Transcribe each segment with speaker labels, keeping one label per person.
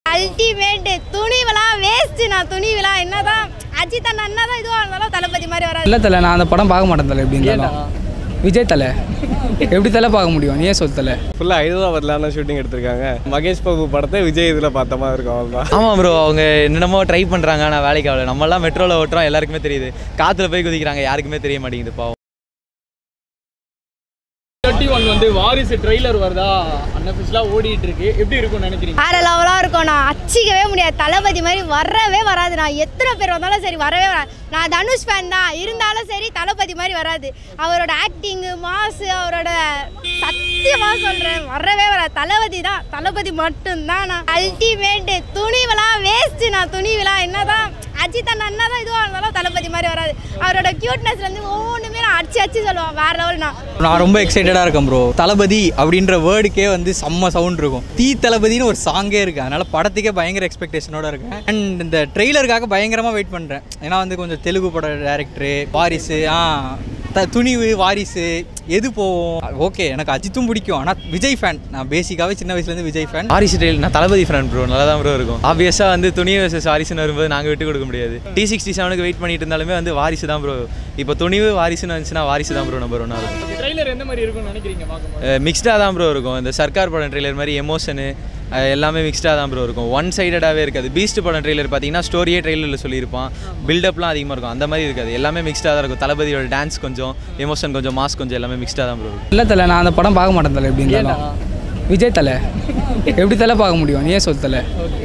Speaker 1: Ultimate துணிவெல்லாம் waste நான் துணிவெல்லாம் என்னதான் அஜித் அண்ணா என்னதான் இதுவாக இருந்தாலும் தளபதி மாதிரி வராது
Speaker 2: இல்லை தலை நான் அந்த படம் பார்க்க மாட்டேன் தலை எப்படி இருந்தாலும் விஜய் தலை எப்படி தலை பார்க்க முடியும் நீயே சொல் தலை
Speaker 3: ஃபுல்லாக ஹைதராபாத்லான ஷூட்டிங் எடுத்திருக்காங்க மகேஷ் பாபு படத்தை விஜய் இதில் பார்த்த மாதிரி இருக்கும் அவ்வளோதான்
Speaker 4: ஆமாம் ப்ரோ அவங்க என்னென்னமோ ட்ரை பண்ணுறாங்க ஆனால் வேலைக்கு ஆகல நம்மலாம் மெட்ரோவில் ஓட்டுறோம் எல்லாருக்குமே தெரியுது காற்றுல போய் குதிக்கிறாங்க யாருக்குமே தெரிய மாட்டேங்குது பாவம்
Speaker 5: தேர்ட்டி ஒன் வந்து வாரிசு ட்ரெய்லர் வருதா அன்அஃபிஷியலாக ஓடிட்டு இருக்கு எப்படி இருக்கும்னு நினைக்கிறீங்க
Speaker 1: வேற லெவலாக இருக்கும் நான் அச்சிக்கவே முடியாது தளபதி மாதிரி வரவே வராது நான் எத்தனை பேர் வந்தாலும் சரி வரவே வராது நான் தனுஷ் ஃபேன் தான் இருந்தாலும் சரி தளபதி மாதிரி வராது அவரோட ஆக்டிங்கு மாசு அவரோட சத்தியமாக சொல்கிறேன் வரவே வராது தளபதி தான் தளபதி மட்டும்தான் நான் அல்டிமேட்டு துணிவெல்லாம் வேஸ்ட் நான் துணிவெல்லாம் என்னதான் அஜித் அண்ணா என்னதான் இதுவாக இருந்தாலும் தளபதி மாதிரி வராது அவரோட க்யூட்னஸ்லேருந்து ஒவ்வொன்றுமே நான் அடிச்சு அடிச்சு சொல்லுவேன் வேற லெவல் நான்
Speaker 2: நான் ரொம்ப எக்ஸைட்டடாக இருக்கேன் ப்ரோ தளபதி அப்படின்ற வேர்டுக்கே வந்து செம்ம சவுண்ட் இருக்கும் தீ தளபதினு ஒரு சாங்கே இருக்குது அதனால் படத்துக்கே பயங்கர எக்ஸ்பெக்டேஷனோட இருக்கேன் அண்ட் இந்த ட்ரெய்லருக்காக பயங்கரமாக வெயிட் பண்ணுறேன் ஏன்னா வந்து கொஞ்சம் தெலுங்கு பட டேரக்டரு வாரிசு ஆ த துணிவு வாரிசு எது போவோம் ஓகே எனக்கு அஜித்தும் பிடிக்கும் ஆனால் விஜய் ஃபேன் நான் பேசிக்காகவே சின்ன வயசுலேருந்து விஜய் ஃபேன்
Speaker 4: வாரிசு ட்ரெயில் நான் தளபதி ஃப்ரெண்ட் ப்ரோ நல்லா தான் ப்ரோ இருக்கும் ஆப்வியஸாக வந்து துணி வர்சஸ் வாரிசுன்னு வரும்போது நாங்கள் விட்டு கொடுக்க முடியாது டி சிக்ஸ்டி செவனுக்கு வெயிட் பண்ணிட்டு இருந்தாலுமே வந்து வாரிசு தான் ப்ரோ இப்போ துணிவு வாரிசுன்னு வந்துச்சுன்னா வாரிசு தான் ப்ரோ நம்பர் ஒன்றா இருக்கும்
Speaker 5: ட்ரெய்லர் எந்த மாதிரி இருக்கும்னு நினைக்கிறீங்க பார்க்கும்போது
Speaker 4: மிக்ஸ்டாக தான் ப்ரோ இருக்கும் இந்த சர்க்கார் படம் ட்ரெய்லர் மாதிரி எமோஷனு எல்லாமே மிக்ஸ்டாக தான் ப்ரோ இருக்கும் ஒன் சைடடாகவே இருக்காது பீஸ்ட் படம் ட்ரெய்லர் பார்த்தீங்கன்னா ஸ்டோரியே ட்ரெய்லரில் சொல்லியிருப்பான் பில்டப்லாம் அதிகமாக இருக்கும் அந்த மாதிரி இருக்காது எல்லாமே மிக்ஸ்டாக தான் இருக்கும் தளபதியோட டான்ஸ் கொஞ்சம் எமோஷன் கொஞ்சம் மாஸ் கொஞ்சம் எல்லாமே மிக்ஸ்டாக தான் ப்ரோ இருக்கும்
Speaker 2: இல்லை தலை நான் அந்த படம் பார்க்க மாட்டேன் தலை எப்படி இருந்தாலும் விஜய் தலை எப்படி தலை பார்க்க முடியும் நீயே சொல் தலை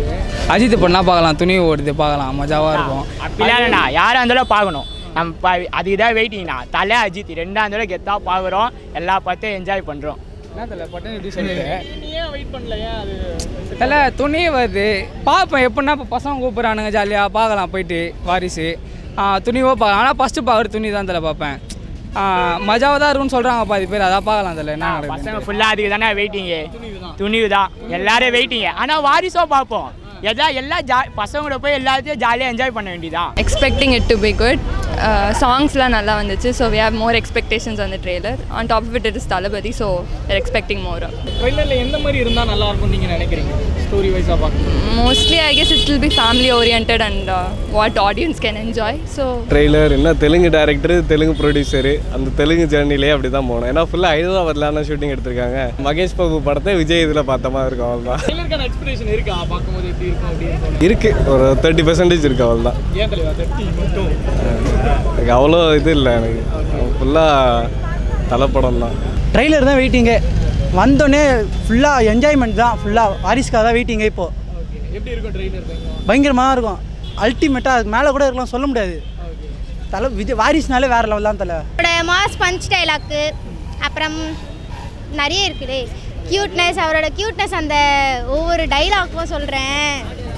Speaker 2: அஜித் பண்ணா பார்க்கலாம் துணி ஓடுது பார்க்கலாம் மஜாவாக இருக்கும்
Speaker 6: அப்படிலாம் இல்லைண்ணா யாராக இருந்தாலும் பார்க்கணும் நம்ம பா அதுக்கு தான் வெயிட்டிங்ண்ணா தலை அஜித் ரெண்டாக இருந்தாலும் கெத்தாக பார்க்குறோம் எல்லா பார்த்தும் என்ஜாய் பண்ணுறோம்
Speaker 2: என்ன தலை பட்டன் எப்படி சொல்லுது
Speaker 5: நீ ஏன் வெயிட் பண்ணல ஏன் அது
Speaker 2: தலை துணி வருது பார்ப்பேன் எப்படின்னா இப்போ பசங்க கூப்பிட்றானுங்க ஜாலியாக பார்க்கலாம் போயிட்டு வாரிசு ஆ, துணிவோ பார்க்கலாம் ஆனால் ஃபஸ்ட்டு பார்க்குற துணி தான் தலை பார்ப்பேன் மஜாவாக தான் இருக்கும்னு சொல்கிறாங்க பாதி பேர் அதான் பார்க்கலாம் தலை என்ன நடக்குது
Speaker 6: பசங்க ஃபுல்லாக அதுக்கு தானே வெயிட்டிங்கு துணிவு தான் எல்லாரும் வெயிட்டிங்கு ஆனால் வாரிசோ பார்ப்போம் எதா எல்லா ஜா பசங்களோட போய் எல்லாத்தையும் ஜாலியாக என்ஜாய் பண்ண வேண்டியதான்
Speaker 7: expecting it to be good. Uh, சாங்ஸ்லாம் நல்லா வந்துச்சு so we have more expectations on the trailer. On top of it, it is Talabadi, so we're expecting more.
Speaker 5: ட்ரெய்லரில் எந்த மாதிரி இருந்தால் நல்லா இருக்கும் நீங்கள் நினைக்கிறீங்க ஸ்டோரி வைஸாக பார்க்கும்போது
Speaker 7: Mostly, I guess it will be family oriented and uh, what audience can enjoy. So
Speaker 3: trailer என்ன தெலுங்கு டேரக்டர் தெலுங்கு ப்ரொடியூசரு அந்த தெலுங்கு ஜேர்னிலே அப்படி தான் போனோம் ஏன்னா ஃபுல்லாக ஹைதராபாத்லான ஷூட்டிங் எடுத்திருக்காங்க மகேஷ் பாபு படத்தை விஜய் இதில் பார்த்த மாதிரி இருக்கும் அவ்வளோதான்
Speaker 5: ட்ரெய்லருக்கான எக்ஸ்பிரேஷன் இருக்கா பார்க்கும்போது எப்படி இருக்கும் அப்படி இருக்கும்
Speaker 3: இருக்கு ஒரு தேர்ட்டி பர்சன்டேஜ் இருக்கு அவ்வளோதான்
Speaker 5: ஏன் தலைவா தட்டி மட்டும்
Speaker 3: எனக்கு அவ்வளோ இது இல்லை எனக்கு ஃபுல்லாக தலைப்படம் தான்
Speaker 8: ட்ரெய்லர் தான் வெயிட்டிங்கு வந்தோடனே ஃபுல்லாக என்ஜாய்மெண்ட் தான் ஃபுல்லாக வாரிஸ்க்காக தான் வெயிட்டிங்க இப்போது
Speaker 5: ஓகே எப்படி இருக்கும் ட்ரெய்லர்
Speaker 8: பயங்கரமாக இருக்கும் அல்டிமேட்டாக அதுக்கு மேலே கூட இருக்கலாம் சொல்ல முடியாது தலை விஜய் வாரிசுனாலே வேறு லெவல் தான் தலை
Speaker 1: அவரோட மாஸ் பஞ்ச் டைலாக்கு அப்புறம் நிறைய இருக்குதே க்யூட்னஸ் அவரோட க்யூட்னஸ் அந்த ஒவ்வொரு டைலாக்கும் சொல்கிறேன்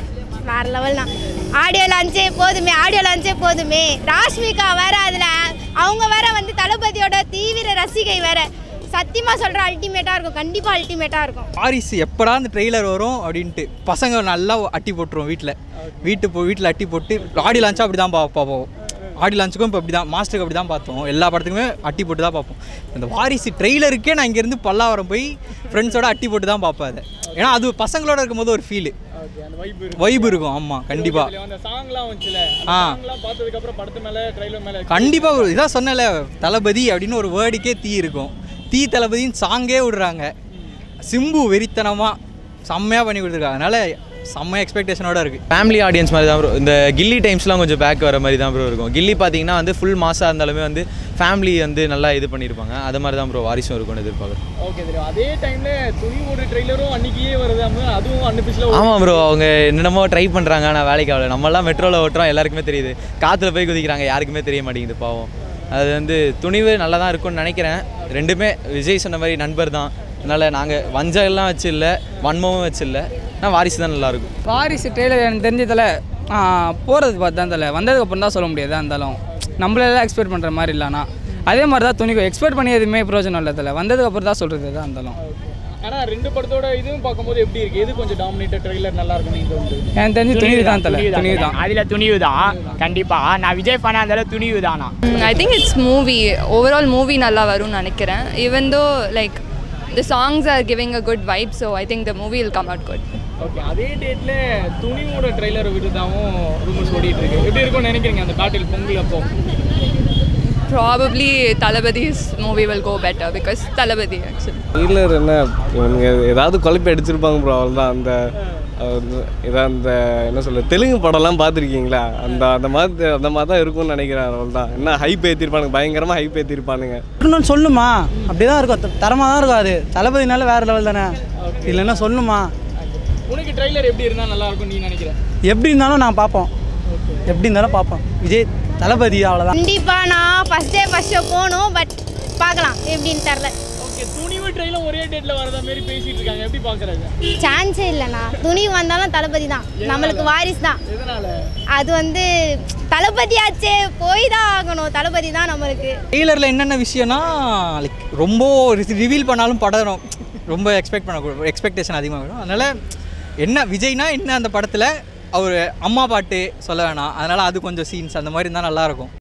Speaker 1: வேற லெவல் தான் ஆடியோ லான்ச்சே போதுமே ஆடியோ லான்ச்சே போதுமே ராஷ்மிகா வேற அதில் அவங்க வேற வந்து தளபதியோட தீவிர ரசிகை வேற சத்தியமாக சொல்கிறேன் அல்டிமேட்டாக இருக்கும் கண்டிப்பாக அல்டிமேட்டாக இருக்கும்
Speaker 2: வாரிசு எப்படா அந்த ட்ரெய்லர் வரும் அப்படின்ட்டு பசங்க நல்லா அட்டி போட்டுருவோம் வீட்டில் வீட்டு போ வீட்டில் அட்டி போட்டு ஆடி லான்ச்சும் அப்படி தான் பார்ப்போம் ஆடி லான்ச்சுக்கும் இப்போ அப்படி தான் மாஸ்டருக்கு அப்படி தான் பார்த்தோம் எல்லா படத்துக்குமே அட்டி போட்டு தான் பார்ப்போம் இந்த வாரிசு ட்ரெய்லருக்கே நான் இங்கேருந்து பல்லாவரம் போய் ஃப்ரெண்ட்ஸோட அட்டி போட்டு தான் பார்ப்பேன் அதை ஏன்னா அது பசங்களோட இருக்கும்போது ஒரு ஃபீலு
Speaker 5: ஓகே அந்த வைப்
Speaker 2: வைப் இருக்கும் ஆமாம் கண்டிப்பாக
Speaker 5: இதுல அந்த சாங்லாம் வந்துச்சுல அந்த
Speaker 2: ஆ.
Speaker 5: சாங்லாம் பார்த்ததுக்கு அப்புறம் படத்து மேல ட்ரைலர் மேல
Speaker 2: கண்டிப்பாக ஒரு இதான் சொன்னல தளபதி அப்படின்னு ஒரு வேர்டுக்கே தீ இருக்கும் தீ தளபதின்னு சாங்கே விடுறாங்க சிம்பு வெறித்தனமாக செம்மையாக பண்ணி கொடுத்துருக்காங்க அதனால செம்ம எக்ஸ்பெக்டேஷனோட இருக்குது
Speaker 4: ஃபேமிலி ஆடியன்ஸ் மாதிரி தான் ப்ரோ இந்த கில்லி டைம்ஸ்லாம் கொஞ்சம் பேக் வர மாதிரி தான் ப்ரோ இருக்கும் கில்லி பார்த்தீங்கன்னா வந்து ஃபுல் மாசாக இருந்தாலுமே வந்து ஃபேமிலி வந்து நல்லா இது பண்ணியிருப்பாங்க அது மாதிரி தான் ப்ரோ வாரிசும் இருக்கும்னு எதிர்பார்க்குறேன்
Speaker 5: ஓகே தெரியும் அதே டைம்ல துணி ஒரு ட்ரெய்லரும் அன்னைக்கே வருதாம அதுவும் அன்அஃபிஷியலா
Speaker 4: ஆமாம் ப்ரோ அவங்க என்னென்னமோ ட்ரை பண்ணுறாங்க ஆனால் வேலைக்கு ஆகல நம்மலாம் மெட்ரோவில் ஓட்டுறோம் எல்லாருக்குமே தெரியுது காற்றுல போய் குதிக்கிறாங்க யாருக்குமே தெரிய மாட்டேங்குது பாவம் அது வந்து துணிவு நல்லா தான் இருக்கும்னு நினைக்கிறேன் ரெண்டுமே விஜய் சொன்ன மாதிரி நண்பர் தான் அதனால் நாங்கள் வஞ்சம் எல்லாம் வச்சு இல்லை வன்மமும் வச்சு இல்லை ஆனால் வாரிசு தான் நல்லாயிருக்கும்
Speaker 2: வாரிசு ட்ரெய்லர் எனக்கு தெரிஞ்சதில் போகிறது பார்த்து தான் தலை வந்ததுக்கப்புறம் தான் சொல்ல முடியாது இருந்தாலும் நம்மளெல்லாம் எக்ஸ்பெக்ட் பண்ணுற மாதிரி இல்லைனா அதே மாதிரி தான் துணிக்கு எக்ஸ்பெக்ட் பண்ணி எதுவுமே பிரயோஜனம் இல்லை தலை வந்ததுக்கப்புறம் தான் சொல்கிறது தான் இருந்தாலும்
Speaker 5: ஆனா ரெண்டு படத்தோட இதுவும் பார்க்கும்போது எப்படி இருக்கு எது கொஞ்சம் டாமினேட்டட் ட்ரெய்லர் நல்லா இருக்கும் நீங்க தோணுது
Speaker 2: எனக்கு தெரிஞ்சு துணிவு தான் தலை துணிவு தான்
Speaker 6: அதில் துணிவு தான் கண்டிப்பாக நான் விஜய் ஃபேனாக இருந்தாலும் துணிவு தானா
Speaker 7: Mm, I think it's movie. Overall movie நல்லா வரும்னு நினைக்கிறேன் even though like the songs are giving a good vibe so I think the movie will come out good.
Speaker 5: Okay அதே டேட்ல துணிவோட ட்ரெய்லரை விட்டுதாவும் ரூமர்ஸ் ஓடிட்டு இருக்கு எப்படி இருக்கும்னு நினைக்கிறீங்க அந்த பேட்டில் பொங்கல் அப்போ
Speaker 7: ப்ராபப்ளி தளபதிஸ் movie will go better because Thalapathy actually
Speaker 3: trailer என்ன இவனுங்க ஏதாவது குழப்பி அடிச்சிருப்பாங்க ப்ரோ அவ்வளோதான் அந்த இதான் அந்த என்ன சொல்ல தெலுங்கு படம்லாம் பார்த்துருக்கீங்களா அந்த அந்த மாதிரி அந்த மாதிரி தான் இருக்கும்னு நினைக்கிறேன் அவ்வளோதான் என்ன ஹைப் ஏற்றிருப்பானுங்க பயங்கரமாக ஹைப் ஏற்றிருப்பானுங்க
Speaker 8: இருக்கணும்னு சொல்லுமா அப்படியே தான் இருக்கும் தரமாக தான் இருக்கும் அது தளபதினால வேறு லெவல் தானே இல்லைன்னா சொல்லுமா
Speaker 5: உனக்கு ட்ரெய்லர் எப்படி இருந்தா நல்லா இருக்கும் நீ நினைக்கிற
Speaker 8: எப்படி இருந்தாலும் நான் பார்ப்போம் எப்படி இருந்தாலும் பார்ப்போம் விஜய் தளபதி அவ்வளோதான்
Speaker 1: கண்டிப்பாக நான் ஃபஸ்ட் டே ஃபஸ்ட் ஷோ போகணும் பட் பார்க்கலாம் எப்படின்னு தெரில
Speaker 5: ஓகே துணிவு ட்ரெயிலும் ஒரே டேட்ல வரதா மாதிரி பேசிட்டு இருக்காங்க எப்படி பாக்குறாங்க
Speaker 1: சான்ஸே இல்லைண்ணா துணி வந்தாலும் தளபதி தான் நம்மளுக்கு வாரிசு தான்
Speaker 5: எதனால
Speaker 1: அது வந்து தளபதியாச்சே போய் தான் ஆகணும் தளபதி தான் நம்மளுக்கு
Speaker 2: ட்ரெய்லரில் என்னென்ன விஷயம்னா லைக் ரொம்ப ரிவீல் பண்ணாலும் படம் ரொம்ப எக்ஸ்பெக்ட் பண்ண எக்ஸ்பெக்டேஷன் அதிகமாக வரும் அதனால் என்ன விஜய்னா என்ன அந்த படத்தில் அவர் அம்மா பாட்டு சொல்ல வேணாம் அதனால் அது கொஞ்சம் சீன்ஸ் அந்த மாதிரி இருந்தால் நல்லாயிருக்கும்